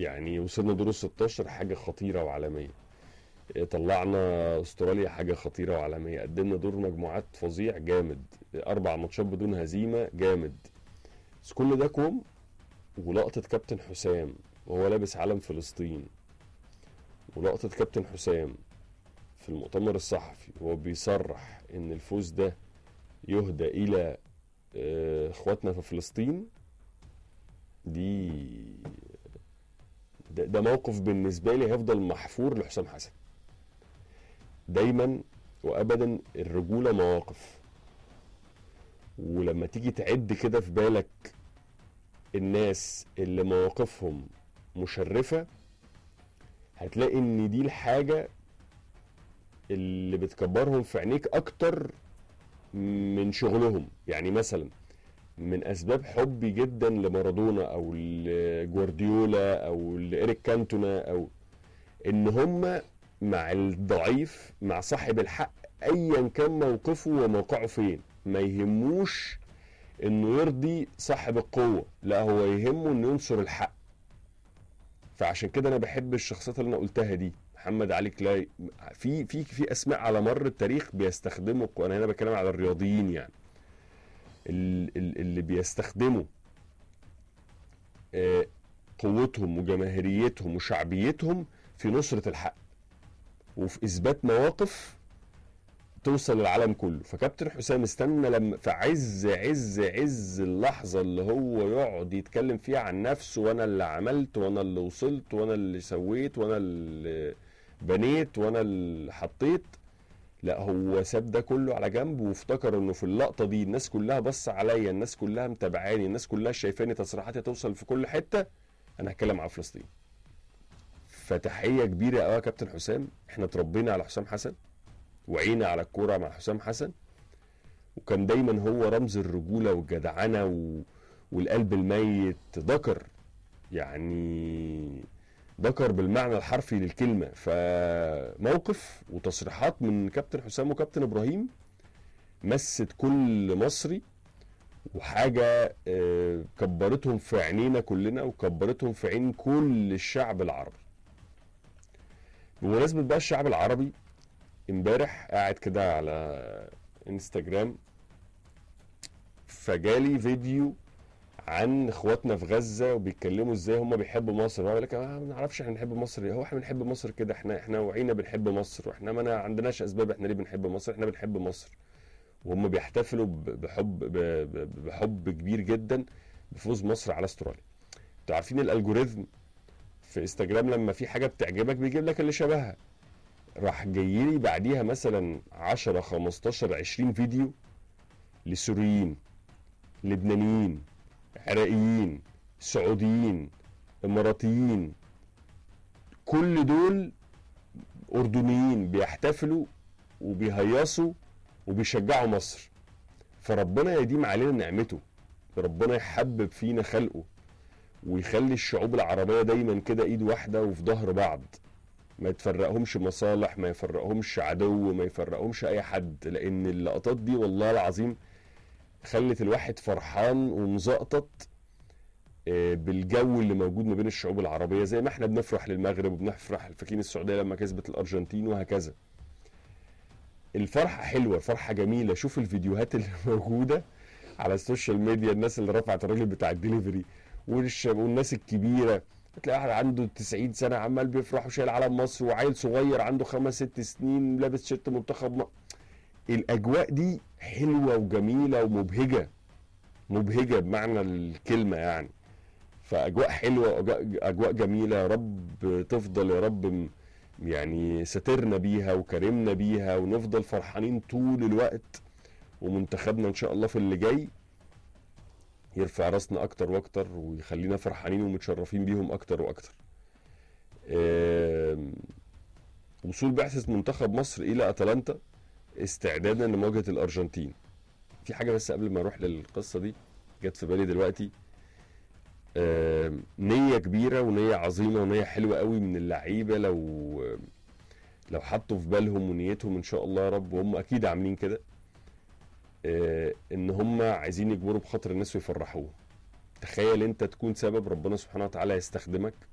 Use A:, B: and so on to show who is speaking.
A: يعني وصلنا دور ال 16 حاجه خطيره وعالميه طلعنا استراليا حاجه خطيره وعالميه قدمنا دور مجموعات فظيع جامد اربع ماتشات بدون هزيمه جامد بس كل ده كوم ولقطه كابتن حسام وهو لابس علم فلسطين ولقطه كابتن حسام في المؤتمر الصحفي وهو بيصرح ان الفوز ده يهدى الى آه، اخواتنا في فلسطين دي ده, ده موقف بالنسبه لي هيفضل محفور لحسام حسن دايما وابدا الرجوله مواقف ولما تيجي تعد كده في بالك الناس اللي مواقفهم مشرفه هتلاقي ان دي الحاجه اللي بتكبرهم في عينيك اكتر من شغلهم يعني مثلا من اسباب حبي جدا لمارادونا او لجوارديولا او لإيريك كانتونا او ان هم مع الضعيف مع صاحب الحق ايا كان موقفه وموقعه فين ما يهموش انه يرضي صاحب القوه لا هو يهمه انه ينصر الحق فعشان كده انا بحب الشخصيات اللي انا قلتها دي محمد علي كلاي في في في اسماء على مر التاريخ بيستخدموا انا هنا بتكلم على الرياضيين يعني ال- ال- اللي بيستخدموا آه، قوتهم وجماهيريتهم وشعبيتهم في نصرة الحق وفي إثبات مواقف توصل للعالم كله فكابتن حسام استنى لما في عز عز عز اللحظة اللي هو يقعد يتكلم فيها عن نفسه وانا اللي عملت وانا اللي وصلت وانا اللي سويت وانا اللي بنيت وانا اللي حطيت لا هو ساب ده كله على جنب وافتكر انه في اللقطه دي الناس كلها بص عليا الناس كلها متابعاني الناس كلها شايفاني تصريحاتي توصل في كل حته انا هتكلم عن فلسطين فتحيه كبيره قوي يا كابتن حسام احنا اتربينا على حسام حسن وعينا على الكوره مع حسام حسن وكان دايما هو رمز الرجوله والجدعنه و... والقلب الميت ذكر يعني ذكر بالمعنى الحرفي للكلمه فموقف وتصريحات من كابتن حسام وكابتن ابراهيم مست كل مصري وحاجه آه، كبرتهم في عينينا كلنا وكبرتهم في عين كل الشعب العربي بمناسبه بقى الشعب العربي امبارح قاعد كده على انستجرام فجالي فيديو عن اخواتنا في غزه وبيتكلموا ازاي هم بيحبوا مصر بقول لك آه ما نعرفش احنا بنحب مصر هو احنا بنحب مصر كده احنا احنا وعينا بنحب مصر واحنا ما أنا عندناش اسباب احنا ليه بنحب مصر احنا بنحب مصر وهم بيحتفلوا ب- بحب ب- ب- بحب كبير جدا بفوز مصر على استراليا انتوا عارفين الالجوريزم في انستجرام لما في حاجه بتعجبك بيجيب لك اللي شبهها راح جاي لي بعديها مثلا 10 15 20 فيديو لسوريين لبنانيين عراقيين سعوديين اماراتيين كل دول اردنيين بيحتفلوا وبيهيصوا وبيشجعوا مصر فربنا يديم علينا نعمته ربنا يحبب فينا خلقه ويخلي الشعوب العربية دايما كده ايد واحدة وفي ظهر بعض ما يتفرقهمش مصالح ما يفرقهمش عدو ما يفرقهمش اي حد لان اللقطات دي والله العظيم خلت الواحد فرحان ومزقطط آه، بالجو اللي موجود ما بين الشعوب العربية زي ما احنا بنفرح للمغرب وبنفرح فاكرين السعودية لما كسبت الأرجنتين وهكذا الفرحة حلوة الفرحة جميلة شوف الفيديوهات اللي موجودة على السوشيال ميديا الناس اللي رفعت الراجل بتاع الدليفري والشباب والناس الكبيرة تلاقي واحد عنده 90 سنة عمال بيفرح وشايل علم مصر وعيل صغير عنده خمس ست سنين لابس شيرت منتخب م... الأجواء دي حلوة وجميلة ومبهجة مبهجة بمعنى الكلمة يعني فأجواء حلوة وأجواء- أجواء جميلة يا رب تفضل يا رب م- يعني سترنا بيها وكرمنا بيها ونفضل فرحانين طول الوقت ومنتخبنا ان شاء الله في اللي جاي يرفع راسنا اكتر واكتر ويخلينا فرحانين ومتشرفين بيهم اكتر واكتر آم، وصول بعثة منتخب مصر الى اتلانتا استعدادا لمواجهة الارجنتين في حاجة بس قبل ما اروح للقصة دي جت في بالي دلوقتي آم، نية كبيرة ونية عظيمة ونية حلوة قوي من اللعيبة لو لو حطوا في بالهم ونيتهم ان شاء الله يا رب وهم اكيد عاملين كده آه، ان هم عايزين يجبروا بخاطر الناس ويفرحوهم تخيل انت تكون سبب ربنا سبحانه وتعالى يستخدمك